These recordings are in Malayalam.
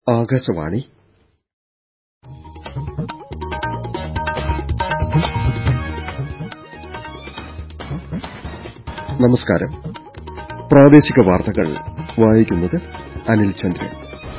ആകാശവാണി നമസ്കാരം പ്രാദേശിക വാർത്തകൾ വായിക്കുന്നത് അനിൽ ചന്ദ്രൻ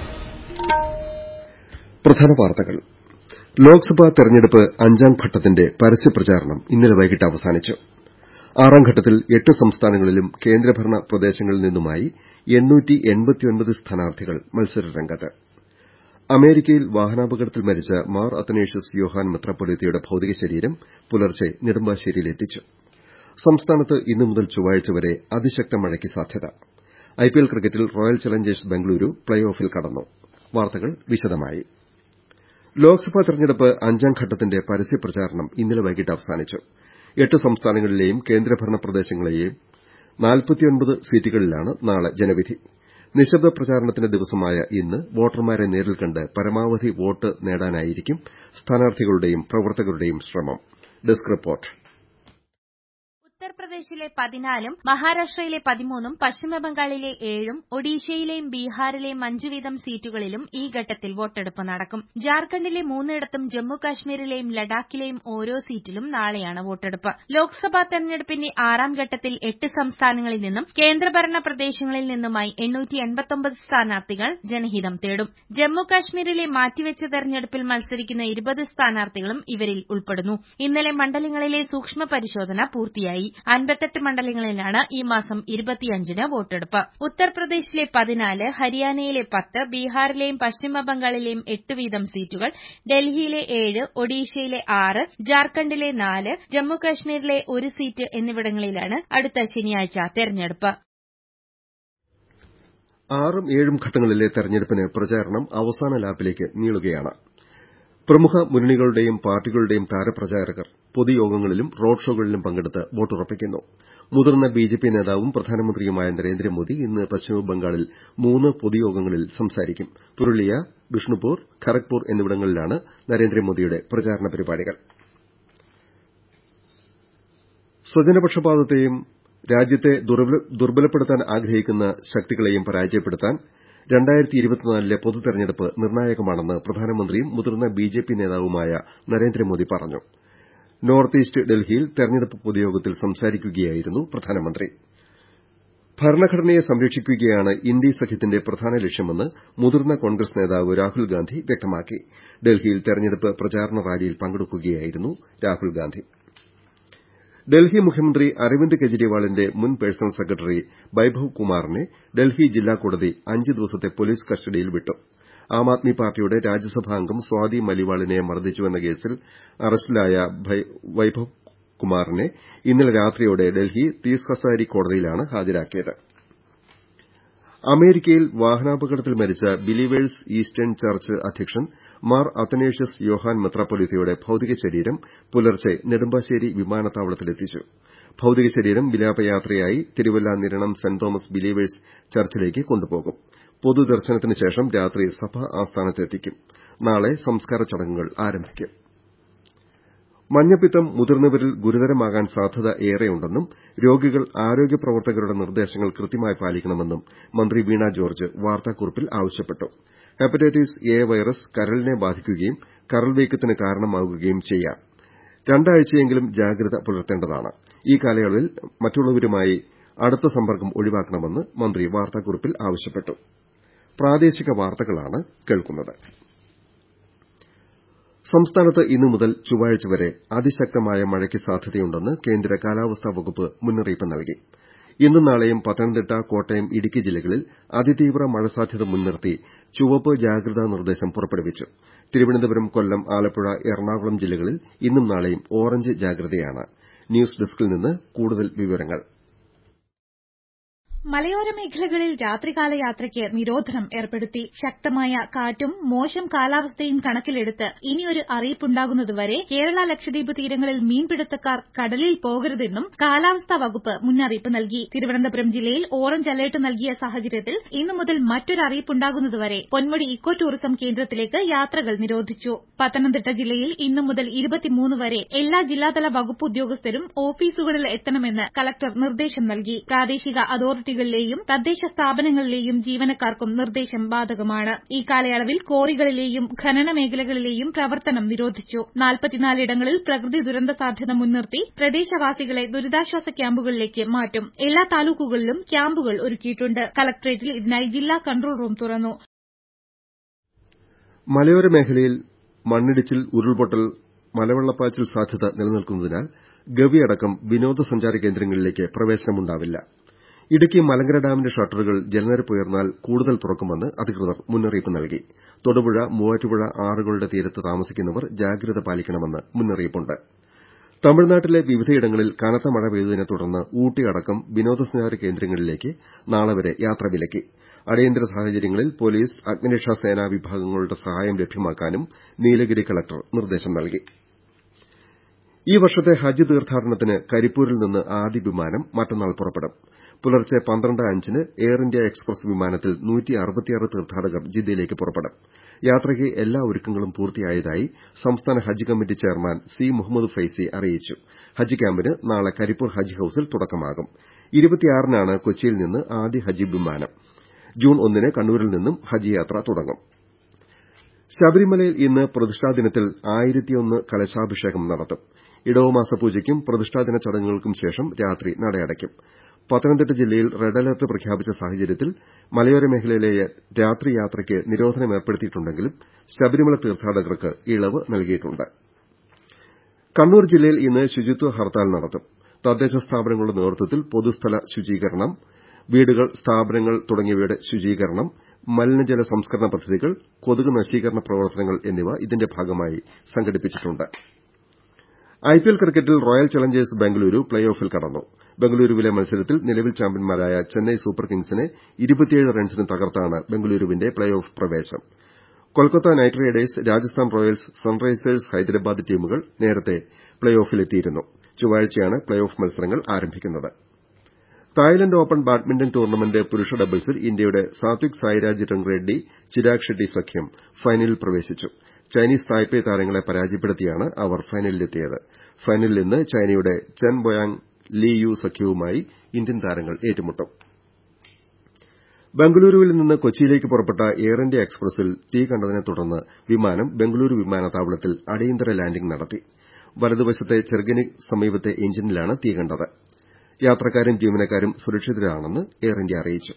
പ്രധാന വാർത്തകൾ ലോക്സഭാ തെരഞ്ഞെടുപ്പ് അഞ്ചാം ഘട്ടത്തിന്റെ പരസ്യപ്രചാരണം ഇന്നലെ വൈകിട്ട് അവസാനിച്ചു ആറാം ഘട്ടത്തിൽ എട്ട് സംസ്ഥാനങ്ങളിലും കേന്ദ്രഭരണ പ്രദേശങ്ങളിൽ നിന്നുമായി സ്ഥാനാർത്ഥികൾ മത്സരരംഗത്ത് അമേരിക്കയിൽ വാഹനാപകടത്തിൽ മരിച്ച മാർ അത്തനേഷ്യസ് യോഹാൻ മെത്രാപ്പൊലീത്തയുടെ ഭൌതികശരീരം പുലർച്ചെ നെടുമ്പാശ്ശേരിയിലെത്തിച്ചു സംസ്ഥാനത്ത് ഇന്നു മുതൽ ചൊവ്വാഴ്ച വരെ അതിശക്ത മഴയ്ക്ക് സാധ്യത ഐപിഎൽ ക്രിക്കറ്റിൽ റോയൽ ചലഞ്ചേഴ്സ് ബംഗളൂരു പ്ലേ ഓഫിൽ കടന്നു വാർത്തകൾ വിശദമായി ലോക്സഭാ തെരഞ്ഞെടുപ്പ് അഞ്ചാം ഘട്ടത്തിന്റെ പരസ്യപ്രചാരണം ഇന്നലെ വൈകിട്ട് അവസാനിച്ചു എട്ട് സംസ്ഥാനങ്ങളിലെയും കേന്ദ്രഭരണ പ്രദേശങ്ങളിലെയും സീറ്റുകളിലാണ് നാളെ ജനവിധി നിശബ്ദ പ്രചാരണത്തിന്റെ ദിവസമായ ഇന്ന് വോട്ടർമാരെ നേരിൽ കണ്ട് പരമാവധി വോട്ട് നേടാനായിരിക്കും സ്ഥാനാർത്ഥികളുടെയും പ്രവർത്തകരുടെയും ശ്രമം ഡെസ്ക് റിപ്പോർട്ട് ഉത്തർപ്രദേശിലെ പതിനാലും മഹാരാഷ്ട്രയിലെ പതിമൂന്നും പശ്ചിമബംഗാളിലെ ഏഴും ഒഡീഷയിലെയും ബീഹാറിലെയും അഞ്ചു വീതം സീറ്റുകളിലും ഈ ഘട്ടത്തിൽ വോട്ടെടുപ്പ് നടക്കും ജാർഖണ്ഡിലെ മൂന്നിടത്തും ജമ്മു കശ്മീരിലെയും ലഡാക്കിലെയും ഓരോ സീറ്റിലും നാളെയാണ് വോട്ടെടുപ്പ് ലോക്സഭാ തെരഞ്ഞെടുപ്പിന്റെ ആറാം ഘട്ടത്തിൽ എട്ട് സംസ്ഥാനങ്ങളിൽ നിന്നും കേന്ദ്രഭരണ പ്രദേശങ്ങളിൽ നിന്നുമായി സ്ഥാനാർത്ഥികൾ ജനഹിതം തേടും ജമ്മു കശ്മീരിലെ മാറ്റിവെച്ച തെരഞ്ഞെടുപ്പിൽ മത്സരിക്കുന്ന ഇരുപത് സ്ഥാനാർത്ഥികളും ഇവരിൽ ഉൾപ്പെടുന്നു ഇന്നലെ മണ്ഡലങ്ങളിലെ സൂക്ഷ്മ പരിശോധന പൂർത്തിയായി അൻപത്തെട്ട് മണ്ഡലങ്ങളിലാണ് ഈ മാസം ഇരുപത്തിയഞ്ചിന് വോട്ടെടുപ്പ് ഉത്തർപ്രദേശിലെ പതിനാല് ഹരിയാനയിലെ പത്ത് ബീഹാറിലെയും പശ്ചിമബംഗാളിലെയും എട്ട് വീതം സീറ്റുകൾ ഡൽഹിയിലെ ഏഴ് ഒഡീഷയിലെ ആറ് ജാർഖണ്ഡിലെ നാല് ജമ്മു കശ്മീരിലെ ഒരു സീറ്റ് എന്നിവിടങ്ങളിലാണ് അടുത്ത ശനിയാഴ്ച തെരഞ്ഞെടുപ്പ് ആറും ഏഴും ഘട്ടങ്ങളിലെ തെരഞ്ഞെടുപ്പിന് പ്രചാരണം അവസാന ലാപ്പിലേക്ക് നീളുകയാണ് പ്രമുഖ മുന്നണികളുടെയും പാർട്ടികളുടെയും താരപ്രചാരകർ പൊതുയോഗങ്ങളിലും റോഡ് ഷോകളിലും പങ്കെടുത്ത് വോട്ടുറപ്പിക്കുന്നു മുതിർന്ന ബിജെപി നേതാവും പ്രധാനമന്ത്രിയുമായ നരേന്ദ്രമോദി ഇന്ന് പശ്ചിമബംഗാളിൽ മൂന്ന് പൊതുയോഗങ്ങളിൽ സംസാരിക്കും പുരുളിയ ബിഷ്ണുപൂർ ഖരഗ്പൂർ എന്നിവിടങ്ങളിലാണ് നരേന്ദ്രമോദിയുടെ പ്രചാരണ പരിപാടികൾ സ്വജനപക്ഷപാതത്തെയും രാജ്യത്തെ ദുർബലപ്പെടുത്താൻ ആഗ്രഹിക്കുന്ന ശക്തികളെയും പരാജയപ്പെടുത്താൻ ലെ പൊതുതെരഞ്ഞെടുപ്പ് നിർണായകമാണെന്ന് പ്രധാനമന്ത്രിയും മുതിർന്ന ബിജെപി നേതാവുമായ നരേന്ദ്രമോദി പറഞ്ഞു നോർത്ത് ഈസ്റ്റ് ഡൽഹിയിൽ തെരഞ്ഞെടുപ്പ് പൊതുയോഗത്തിൽ സംസാരിക്കുകയായിരുന്നു പ്രധാനമന്ത്രി ഭരണഘടനയെ സംരക്ഷിക്കുകയാണ് ഇന്ത്യ സഖ്യത്തിന്റെ പ്രധാന ലക്ഷ്യമെന്ന് മുതിർന്ന കോൺഗ്രസ് നേതാവ് രാഹുൽ ഗാന്ധി വ്യക്തമാക്കി ഡൽഹിയിൽ തെരഞ്ഞെടുപ്പ് പ്രചാരണ റാലിയിൽ പങ്കെടുക്കുകയായിരുന്നു രാഹുൽ ഗാന്ധി ഡൽഹി മുഖ്യമന്ത്രി അരവിന്ദ് കെജ്രിവാളിന്റെ മുൻ പേഴ്സണൽ സെക്രട്ടറി വൈഭവ് കുമാറിനെ ഡൽഹി ജില്ലാ കോടതി അഞ്ച് ദിവസത്തെ പോലീസ് കസ്റ്റഡിയിൽ വിട്ടു ആം ആദ്മി പാർട്ടിയുടെ രാജ്യസഭാ അംഗം സ്വാതി മലിവാളിനെ മർദ്ദിച്ചുവെന്ന കേസിൽ അറസ്റ്റിലായ വൈഭവ് കുമാറിനെ ഇന്നലെ രാത്രിയോടെ ഡൽഹി തീസ് ഹസാരി കോടതിയിലാണ് ഹാജരാക്കിയത് അമേരിക്കയിൽ വാഹനാപകടത്തിൽ മരിച്ച ബിലീവേഴ്സ് ഈസ്റ്റേൺ ചർച്ച് അധ്യക്ഷൻ മാർ അത്തനേഷ്യസ് യോഹാൻ മെത്രാപ്പൊലീത്തയുടെ ഭൌതികശരീരം പുലർച്ചെ നെടുമ്പാശ്ശേരി വിമാനത്താവളത്തിലെത്തിച്ചു ഭൌതികശരീരം വിലാപയാത്രയായി Thiruvalla Niranam saint Thomas believers ചർച്ചിലേക്ക് കൊണ്ടുപോകും പൊതുദർശനത്തിന് ശേഷം രാത്രി സഭാ ആസ്ഥാനത്തെത്തിക്കും നാളെ സംസ്കാര ചടങ്ങുകൾ ആരംഭിക്കും മഞ്ഞപ്പിത്തം മുതിർന്നവരിൽ ഗുരുതരമാകാൻ സാധ്യത ഏറെയുണ്ടെന്നും രോഗികൾ ആരോഗ്യ പ്രവർത്തകരുടെ നിർദ്ദേശങ്ങൾ കൃത്യമായി പാലിക്കണമെന്നും മന്ത്രി വീണ ജോർജ് വാർത്താക്കുറിപ്പിൽ ആവശ്യപ്പെട്ടു ഹെപ്പറ്റൈറ്റിസ് എ വൈറസ് കരളിനെ ബാധിക്കുകയും കരൾ വീക്കത്തിന് കാരണമാകുകയും ചെയ്യാം രണ്ടാഴ്ചയെങ്കിലും ജാഗ്രത പുലർത്തേണ്ടതാണ് ഈ കാലയളവിൽ മറ്റുള്ളവരുമായി അടുത്ത സമ്പർക്കം ഒഴിവാക്കണമെന്ന് മന്ത്രി വാർത്താക്കുറിപ്പിൽ ആവശ്യപ്പെട്ടു സംസ്ഥാനത്ത് ഇന്നു മുതൽ ചൊവ്വാഴ്ച വരെ അതിശക്തമായ മഴയ്ക്ക് സാധ്യതയുണ്ടെന്ന് കേന്ദ്ര കാലാവസ്ഥാ വകുപ്പ് മുന്നറിയിപ്പ് നൽകി ഇന്നും നാളെയും പത്തനംതിട്ട കോട്ടയം ഇടുക്കി ജില്ലകളിൽ അതിതീവ്ര മഴ സാധ്യത മുൻനിർത്തി ചുവപ്പ് ജാഗ്രതാ നിർദ്ദേശം പുറപ്പെടുവിച്ചു തിരുവനന്തപുരം കൊല്ലം ആലപ്പുഴ എറണാകുളം ജില്ലകളിൽ ഇന്നും നാളെയും ഓറഞ്ച് ജാഗ്രതയാണ് ന്യൂസ് ഡെസ്കിൽ നിന്ന് കൂടുതൽ വിവരങ്ങൾ മലയോര മേഖലകളിൽ രാത്രികാല യാത്രയ്ക്ക് നിരോധനം ഏർപ്പെടുത്തി ശക്തമായ കാറ്റും മോശം കാലാവസ്ഥയും കണക്കിലെടുത്ത് ഇനിയൊരു അറിയിപ്പുണ്ടാകുന്നതുവരെ കേരള ലക്ഷദ്വീപ് തീരങ്ങളിൽ മീൻപിടുത്തക്കാർ കടലിൽ പോകരുതെന്നും കാലാവസ്ഥാ വകുപ്പ് മുന്നറിയിപ്പ് നൽകി തിരുവനന്തപുരം ജില്ലയിൽ ഓറഞ്ച് അലർട്ട് നൽകിയ സാഹചര്യത്തിൽ ഇന്നു മുതൽ മറ്റൊരു അറിയിപ്പുണ്ടാകുന്നതുവരെ പൊന്മുടി ഇക്കോ ടൂറിസം കേന്ദ്രത്തിലേക്ക് യാത്രകൾ നിരോധിച്ചു പത്തനംതിട്ട ജില്ലയിൽ ഇന്നു മുതൽ വരെ എല്ലാ ജില്ലാതല വകുപ്പ് ഉദ്യോഗസ്ഥരും ഓഫീസുകളിൽ എത്തണമെന്ന് കലക്ടർ നിർദ്ദേശം നൽകി പ്രാദേശിക അതോറിറ്റി വ്യക്തികളിലെയും തദ്ദേശ സ്ഥാപനങ്ങളിലെയും ജീവനക്കാർക്കും നിർദ്ദേശം ബാധകമാണ് ഈ കാലയളവിൽ ക്വാറികളിലെയും ഖനന മേഖലകളിലെയും പ്രവർത്തനം നിരോധിച്ചു നാൽപ്പത്തിനാലിടങ്ങളിൽ പ്രകൃതി ദുരന്ത സാധ്യത മുൻനിർത്തി പ്രദേശവാസികളെ ദുരിതാശ്വാസ ക്യാമ്പുകളിലേക്ക് മാറ്റും എല്ലാ താലൂക്കുകളിലും ക്യാമ്പുകൾ ഒരുക്കിയിട്ടുണ്ട് കലക്ട്രേറ്റിൽ ഇതിനായി ജില്ലാ കൺട്രോൾ റൂം തുറന്നു മലയോര മേഖലയിൽ മണ്ണിടിച്ചിൽ ഉരുൾപൊട്ടൽ മലവെള്ളപ്പാച്ചിൽ സാധ്യത നിലനിൽക്കുന്നതിനാൽ ഗവിയടക്കം വിനോദസഞ്ചാര കേന്ദ്രങ്ങളിലേക്ക് പ്രവേശനമുണ്ടാവില്ല ഇടുക്കി മലങ്കര ഡാമിന്റെ ഷട്ടറുകൾ ജലനിരപ്പ് ഉയർന്നാൽ കൂടുതൽ തുറക്കുമെന്ന് അധികൃതർ മുന്നറിയിപ്പ് നൽകി തൊടുപുഴ മൂവാറ്റുപുഴ ആറുകളുടെ തീരത്ത് താമസിക്കുന്നവർ ജാഗ്രത പാലിക്കണമെന്ന് മുന്നറിയിപ്പുണ്ട് തമിഴ്നാട്ടിലെ വിവിധയിടങ്ങളിൽ കനത്ത മഴ പെയ്തതിനെ തുടർന്ന് ഊട്ടി അടക്കം വിനോദസഞ്ചാര കേന്ദ്രങ്ങളിലേക്ക് നാളെ വരെ യാത്ര വിലക്കി അടിയന്തര സാഹചര്യങ്ങളിൽ പോലീസ് അഗ്നിരക്ഷാ സേനാ വിഭാഗങ്ങളുടെ സഹായം ലഭ്യമാക്കാനും നീലഗിരി കലക്ടർ നിർദ്ദേശം നൽകി ഈ വർഷത്തെ ഹജ്ജ് തീർത്ഥാടനത്തിന് കരിപ്പൂരിൽ നിന്ന് ആദ്യ വിമാനം മറ്റന്നാൾ പുറപ്പെടും പുലർച്ചെ പന്ത്രണ്ട് അഞ്ചിന് എയർ ഇന്ത്യ എക്സ്പ്രസ് വിമാനത്തിൽ തീർത്ഥാടകർ ജിദ്ദയിലേക്ക് പുറപ്പെടും യാത്രയ്ക്ക് എല്ലാ ഒരുക്കങ്ങളും പൂർത്തിയായതായി സംസ്ഥാന ഹജ്ജ് committee chairman C Muhammad Faizy അറിയിച്ചു ഹജ്ജ് ക്യാമ്പിന് നാളെ കരിപ്പൂർ ഹജ്ജ് ഹൌസിൽ തുടക്കമാകും നാണ് കൊച്ചിയിൽ നിന്ന് ആദ്യ ഹജ്ജ് വിമാനം ജൂൺ ഒന്നിന് കണ്ണൂരിൽ നിന്നും ഹജ്ജ് യാത്ര തുടങ്ങും ശബരിമലയിൽ ഇന്ന് പ്രതിഷ്ഠാ ദിനത്തിൽ ആയിരത്തിയൊന്ന് കലശാഭിഷേകം നടത്തും ഇടവമാസ പൂജയ്ക്കും പ്രതിഷ്ഠാദിന ചടങ്ങുകൾക്കും ശേഷം രാത്രി നടയടയ്ക്കും പത്തനംതിട്ട ജില്ലയിൽ റെഡ് അലർട്ട് പ്രഖ്യാപിച്ച സാഹചര്യത്തിൽ മലയോര മേഖലയിലെ രാത്രി യാത്രയ്ക്ക് നിരോധനം ഏർപ്പെടുത്തിയിട്ടുണ്ടെങ്കിലും ശബരിമല തീർത്ഥാടകർക്ക് ഇളവ് നൽകിയിട്ടുണ്ട് കണ്ണൂർ ജില്ലയിൽ ഇന്ന് ശുചിത്വ ഹർത്താൽ നടത്തും തദ്ദേശ സ്ഥാപനങ്ങളുടെ നേതൃത്വത്തിൽ പൊതുസ്ഥല ശുചീകരണം വീടുകൾ സ്ഥാപനങ്ങൾ തുടങ്ങിയവയുടെ ശുചീകരണം മലിനജല സംസ്കരണ പദ്ധതികൾ കൊതുക് നശീകരണ പ്രവർത്തനങ്ങൾ എന്നിവ ഇതിന്റെ ഭാഗമായി സംഘടിപ്പിച്ചിട്ടുണ്ട് ഐപിഎൽ ക്രിക്കറ്റിൽ റോയൽ ചലഞ്ചേഴ്സ് ബംഗളൂരു പ്ലേ ഓഫിൽ കടന്നു ബംഗളൂരുവിലെ മത്സരത്തിൽ നിലവിൽ ചാമ്പ്യന്മാരായ ചെന്നൈ സൂപ്പർ കിംഗ്സിനെ റൺസിന് തകർത്താണ് ബംഗളൂരുവിന്റെ പ്ലേ ഓഫ് പ്രവേശം Kolkata Knight Riders Rajasthan Royals Sunrisers Hyderabad ടീമുകൾ നേരത്തെ പ്ലേ ഓഫിലെത്തിയിരുന്നു ചൊവ്വാഴ്ചയാണ് പ്ലേ ഓഫ് മത്സരങ്ങൾ ആരംഭിക്കുന്നത് തായ്ലന്റ് ഓപ്പൺ ബാഡ്മിന്റൺ ടൂർണമെന്റ് പുരുഷ ഡബിൾസിൽ ഇന്ത്യയുടെ സാത്വിക് സായിരാജ് റെഡ്ഡി ചിരാഗ് ഷെട്ടി സഖ്യം ഫൈനലിൽ പ്രവേശിച്ചു ചൈനീസ് തായ്പേയ് താരങ്ങളെ പരാജയപ്പെടുത്തിയാണ് അവർ ഫൈനലിലെത്തിയത് ഫൈനലിൽ ഇന്ന് ചൈനയുടെ ചെൻ ബൊയാങ് ലീ യു സഖ്യവുമായി ഇന്ത്യൻ താരങ്ങൾ ഏറ്റുമുട്ടും ബംഗളൂരുവിൽ നിന്ന് കൊച്ചിയിലേക്ക് പുറപ്പെട്ട എയർ ഇന്ത്യ എക്സ്പ്രസിൽ തീ കണ്ടതിനെ തുടർന്ന് വിമാനം ബംഗളൂരു വിമാനത്താവളത്തിൽ അടിയന്തര ലാൻഡിംഗ് നടത്തി വലതുവശത്തെ ചെറുകിന് സമീപത്തെ എഞ്ചിനിലാണ് തീ കണ്ടത് യാത്രക്കാരും ജീവനക്കാരും സുരക്ഷിതരാണെന്ന് എയർ ഇന്ത്യ അറിയിച്ചു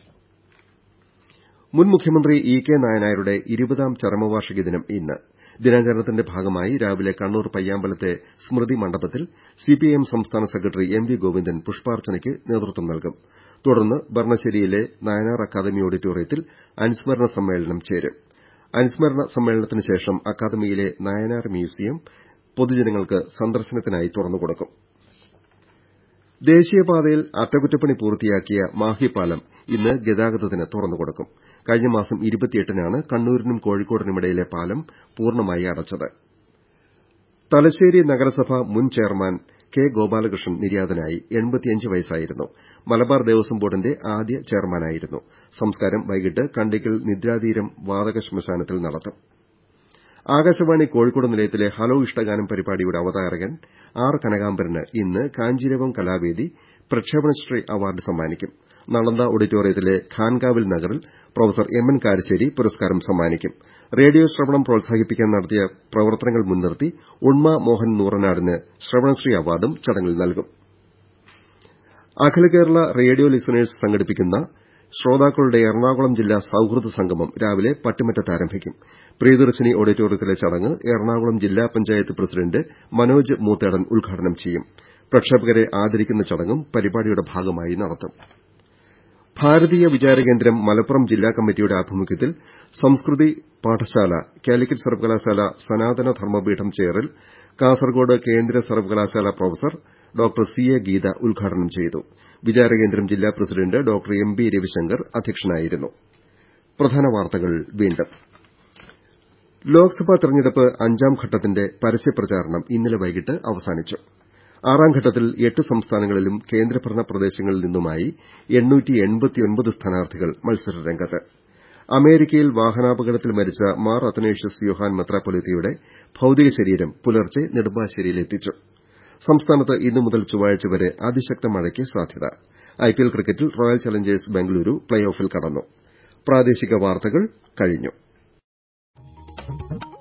മുൻ മുഖ്യമന്ത്രി ഇ കെ നായനാരുടെ ഇരുപതാം ചരമവാർഷിക ദിനം ഇന്ന് ദിനാചരണത്തിന്റെ ഭാഗമായി രാവിലെ കണ്ണൂർ പയ്യാമ്പലത്തെ സ്മൃതി മണ്ഡപത്തിൽ സിപിഐഎം സംസ്ഥാന സെക്രട്ടറി എം വി ഗോവിന്ദൻ പുഷ്പാർച്ചനയ്ക്ക് നേതൃത്വം നൽകും തുടർന്ന് ബർണശ്ശേരിയിലെ നായനാർ അക്കാദമി ഓഡിറ്റോറിയത്തിൽ അനുസ്മരണ സമ്മേളനം ചേരും അനുസ്മരണ സമ്മേളനത്തിന് ശേഷം അക്കാദമിയിലെ നായനാർ മ്യൂസിയം പൊതുജനങ്ങൾക്ക് സന്ദർശനത്തിനായി തുറന്നുകൊടുക്കും ദേശീയപാതയിൽ അറ്റകുറ്റപ്പണി പൂർത്തിയാക്കിയ മാഹി പാലം ഇന്ന് ഗതാഗതത്തിന് തുറന്നുകൊടുക്കും കഴിഞ്ഞ മാസം നാണ് കണ്ണൂരിനും കോഴിക്കോടിനുമിടയിലെ പാലം പൂർണ്ണമായി അടച്ചത് തലശ്ശേരി നഗരസഭ മുൻ ചെയർമാൻ കെ ഗോപാലകൃഷ്ണൻ നിര്യാതനായി വയസ്സായിരുന്നു മലബാർ ദേവസ്വം ബോർഡിന്റെ ആദ്യ ചെയർമാനായിരുന്നു സംസ്കാരം വൈകിട്ട് കണ്ടിക്കൽ നിദ്രാതീരം വാതക ശ്മശാനത്തിൽ നടത്തും ആകാശവാണി കോഴിക്കോട് നിലയത്തിലെ ഹലോ ഇഷ്ടഗാനം പരിപാടിയുടെ അവതാരകൻ ആർ കനകാംബരന് ഇന്ന് കാഞ്ചീരവം കലാവേദി പ്രക്ഷേപണശ്രീ അവാർഡ് സമ്മാനിക്കും നളന്ദ ഓഡിറ്റോറിയത്തിലെ ഖാൻകാവിൽ നഗറിൽ പ്രൊഫസർ എം എൻ കാരശ്ശേരി പുരസ്കാരം സമ്മാനിക്കും റേഡിയോ ശ്രവണം പ്രോത്സാഹിപ്പിക്കാൻ നടത്തിയ പ്രവർത്തനങ്ങൾ മുൻനിർത്തി ഉണ്മ മോഹൻ നൂറനാടിന് ശ്രവണശ്രീ അവാർഡും ചടങ്ങിൽ നൽകും അഖില കേരള റേഡിയോ ലിസണേഴ്സ് സംഘടിപ്പിക്കുന്ന ശ്രോതാക്കളുടെ എറണാകുളം ജില്ലാ സൌഹൃദ സംഗമം രാവിലെ പട്ടിമറ്റത്ത് ആരംഭിക്കും പ്രിയദർശിനി ഓഡിറ്റോറിയത്തിലെ ചടങ്ങ് എറണാകുളം ജില്ലാ പഞ്ചായത്ത് പ്രസിഡന്റ് മനോജ് മൂത്തേടൻ ഉദ്ഘാടനം ചെയ്യും പ്രക്ഷേപകരെ ആദരിക്കുന്ന ചടങ്ങും പരിപാടിയുടെ ഭാഗമായി നടത്തും ഭാരതീയ വിചാരകേന്ദ്രം മലപ്പുറം ജില്ലാ കമ്മിറ്റിയുടെ ആഭിമുഖ്യത്തിൽ സംസ്കൃതി പാഠശാല കാലിക്കറ്റ് സർവകലാശാല സനാതന ധർമ്മപീഠം ചേറൽ കാസർകോട് കേന്ദ്ര സർവകലാശാല professor doctor C A Geetha ഉദ്ഘാടനം ചെയ്തു വിചാരകേന്ദ്രം ജില്ലാ president doctor M B Ravishankar അധ്യക്ഷനായിരുന്നു ലോക്സഭാ തെരഞ്ഞെടുപ്പ് അഞ്ചാം ഘട്ടത്തിന്റെ പരസ്യപ്രചാരണം ഇന്നലെ വൈകിട്ട് അവസാനിച്ചു ആറാം ഘട്ടത്തിൽ എട്ട് സംസ്ഥാനങ്ങളിലും കേന്ദ്രഭരണ പ്രദേശങ്ങളിൽ നിന്നുമായി സ്ഥാനാർത്ഥികൾ മത്സരരംഗത്ത് അമേരിക്കയിൽ വാഹനാപകടത്തിൽ മരിച്ച മാർ അത്തനേഷ്യസ് യോഹാൻ മെത്രാപ്പൊലീത്തയുടെ ഭൌതിക ശരീരം പുലർച്ചെ നെടുമ്പാശ്ശേരിയിലെത്തിച്ചു സംസ്ഥാനത്ത് ഇന്നു മുതൽ ചൊവ്വാഴ്ച വരെ അതിശക്ത മഴയ്ക്ക് സാധ്യത ഐപിഎൽ ക്രിക്കറ്റിൽ റോയൽ ചലഞ്ചേഴ്സ് ബംഗളൂരു പ്ലേ ഓഫിൽ കടന്നു